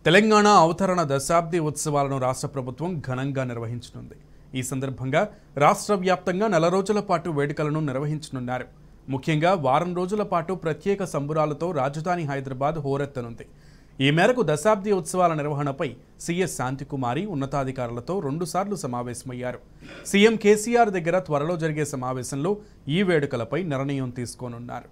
తెలంగాణ అవతరణ దశాబ్ది ఉత్సవాలను రాష్ట్ర ప్రభుత్వం ఘనంగా నిర్వహించనుంది ఈ సందర్భంగా రాష్ట్ర వ్యాప్తంగా నెల రోజుల పాటు వేడుకలను నిర్వహించనున్నారు ముఖ్యంగా వారం రోజుల పాటు ప్రత్యేక సంబురాలతో రాజధాని హైదరాబాద్ హోరెత్తనుంది ఈ మేరకు దశాబ్ది ఉత్సవాల నిర్వహణపై సీఎస్ శాంతికుమారి ఉన్నతాధికారులతో రెండుసార్లు సమావేశమయ్యారు సీఎం కేసీఆర్ దగ్గర త్వరలో జరిగే సమావేశంలో ఈ వేడుకలపై నిర్ణయం తీసుకోనున్నారు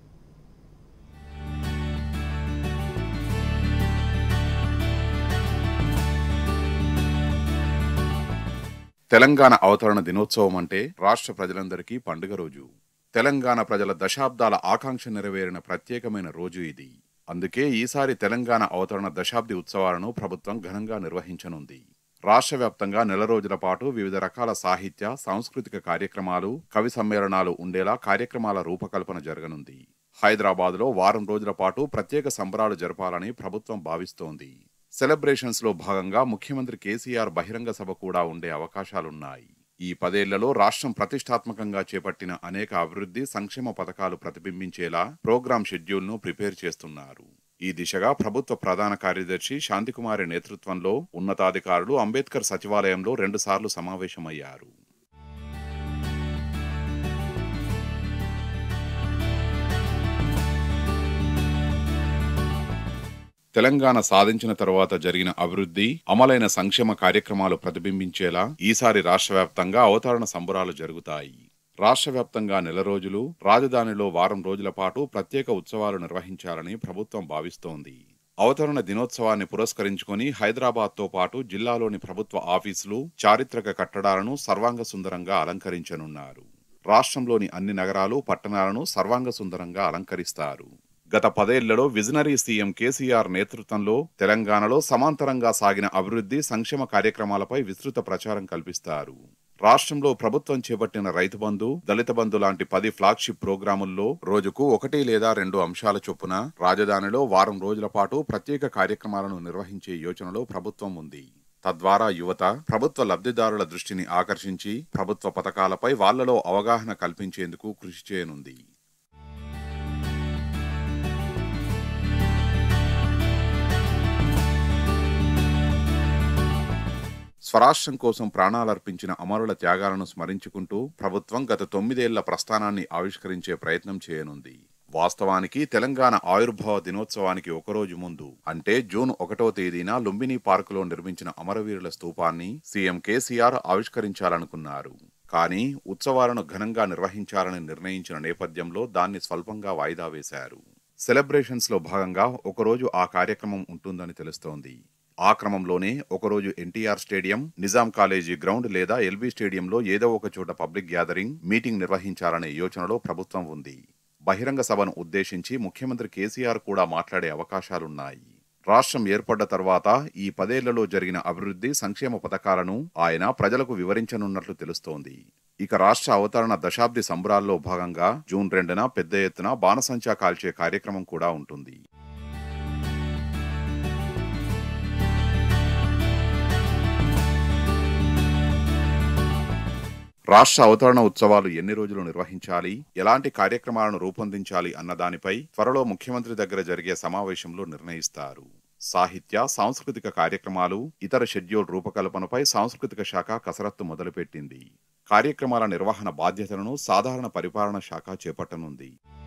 తెలంగాణ అవతరణ దినోత్సవం అంటే రాష్ట్ర ప్రజలందరికీ పండుగ రోజు తెలంగాణ ప్రజల దశాబ్దాల ఆకాంక్ష నెరవేరిన ప్రత్యేకమైన రోజు ఇది అందుకే ఈసారి తెలంగాణ అవతరణ దశాబ్ది ఉత్సవాలను ప్రభుత్వం ఘనంగా నిర్వహించనుంది రాష్ట్ర వ్యాప్తంగా నెల రోజుల పాటు వివిధ రకాల సాహిత్య సాంస్కృతిక కార్యక్రమాలు కవి సమ్మేళనాలు ఉండేలా కార్యక్రమాల రూపకల్పన జరగనుంది హైదరాబాద్లో వారం రోజుల పాటు ప్రత్యేక సంబరాలు జరపాలని ప్రభుత్వం భావిస్తోంది సెలబ్రేషన్స్ లో భాగంగా ముఖ్యమంత్రి కేసీఆర్ బహిరంగ సభ కూడా ఉండే అవకాశాలున్నాయి ఈ పదేళ్లలో రాష్ట్రం ప్రతిష్టాత్మకంగా చేపట్టిన అనేక అభివృద్ధి సంక్షేమ పథకాలు ప్రతిబింబించేలా ప్రోగ్రాం షెడ్యూల్ ను ప్రిపేర్ చేస్తున్నారు ఈ దిశగా ప్రభుత్వ ప్రధాన కార్యదర్శి శాంతికుమారి నేతృత్వంలో ఉన్నతాధికారులు అంబేద్కర్ సచివాలయంలో రెండుసార్లు సమావేశమయ్యారు తెలంగాణ సాధించిన తరువాత జరిగిన అభివృద్ధి అమలైన సంక్షేమ కార్యక్రమాలు ప్రతిబింబించేలా ఈసారి రాష్ట్ర వ్యాప్తంగా అవతరణ సంబరాలు జరుగుతాయి రాష్ట్ర వ్యాప్తంగా నెల రోజులు రాజధానిలో వారం రోజుల పాటు ప్రత్యేక ఉత్సవాలు నిర్వహించాలని ప్రభుత్వం భావిస్తోంది అవతరణ దినోత్సవాన్ని పురస్కరించుకొని హైదరాబాద్తో పాటు జిల్లాలోని ప్రభుత్వ ఆఫీసులు చారిత్రక కట్టడాలను సర్వాంగ సుందరంగా అలంకరించనున్నారు రాష్ట్రంలోని అన్ని నగరాలు పట్టణాలను సర్వాంగ సుందరంగా అలంకరిస్తారు గత పదేళ్లలో విజనరీ సీఎం కేసీఆర్ నేతృత్వంలో తెలంగాణలో సమాంతరంగా సాగిన అభివృద్ధి సంక్షేమ కార్యక్రమాలపై విస్తృత ప్రచారం కల్పిస్తారు రాష్ట్రంలో ప్రభుత్వం చేపట్టిన రైతు బంధు దళిత బంధు లాంటి పది ఫ్లాగ్షిప్ ప్రోగ్రాముల్లో రోజుకు ఒకటి లేదా రెండు అంశాల చొప్పున రాజధానిలో వారం రోజుల పాటు ప్రత్యేక కార్యక్రమాలను నిర్వహించే యోచనలో ప్రభుత్వం ఉంది తద్వారా యువత ప్రభుత్వ లబ్ధిదారుల దృష్టిని ఆకర్షించి ప్రభుత్వ పథకాలపై వాళ్లలో అవగాహన కల్పించేందుకు కృషి చేయనుంది స్వరాష్ట్రం కోసం ప్రాణాలర్పించిన అమరుల త్యాగాలను స్మరించుకుంటూ ప్రభుత్వం గత తొమ్మిదేళ్ల ప్రస్థానాన్ని ఆవిష్కరించే ప్రయత్నం చేయనుంది వాస్తవానికి తెలంగాణ ఆవిర్భావ దినోత్సవానికి ఒకరోజు ముందు అంటే జూన్ ఒకటో తేదీన లుంబిని పార్కులో నిర్మించిన అమరవీరుల స్తూపాన్ని సీఎం కేసీఆర్ ఆవిష్కరించాలనుకున్నారు కానీ ఉత్సవాలను ఘనంగా నిర్వహించాలని నిర్ణయించిన నేపథ్యంలో దాన్ని స్వల్పంగా వాయిదా వేశారు సెలబ్రేషన్స్ లో భాగంగా ఒకరోజు ఆ కార్యక్రమం ఉంటుందని తెలుస్తోంది ఆ క్రమంలోనే ఒకరోజు NTR stadium Nizam college ground లేదా ఎల్బీ స్టేడియంలో ఏదో ఒక చోట పబ్లిక్ గ్యాదరింగ్ మీటింగ్ నిర్వహించాలనే యోచనలో ప్రభుత్వం ఉంది బహిరంగ సభను ఉద్దేశించి ముఖ్యమంత్రి కేసీఆర్ కూడా మాట్లాడే అవకాశాలున్నాయి రాష్ట్రం ఏర్పడ్డ తర్వాత ఈ పదేళ్లలో జరిగిన అభివృద్ధి సంక్షేమ పథకాలను ఆయన ప్రజలకు వివరించనున్నట్లు తెలుస్తోంది ఇక రాష్ట్ర అవతరణ దశాబ్ది సంబరాల్లో భాగంగా జూన్ రెండున పెద్ద ఎత్తున బాణసంచా కాల్చే కార్యక్రమం కూడా ఉంటుంది రాష్ట్ర అవతరణ ఉత్సవాలు ఎన్ని రోజులు నిర్వహించాలి ఎలాంటి కార్యక్రమాలను రూపొందించాలి అన్న దానిపై త్వరలో ముఖ్యమంత్రి దగ్గర జరిగే సమావేశంలో నిర్ణయిస్తారు సాహిత్య సాంస్కృతిక కార్యక్రమాలు ఇతర షెడ్యూల్ రూపకల్పనపై సాంస్కృతిక శాఖ కసరత్తు మొదలుపెట్టింది కార్యక్రమాల నిర్వహణ బాధ్యతలను సాధారణ పరిపాలన శాఖ చేపట్టనుంది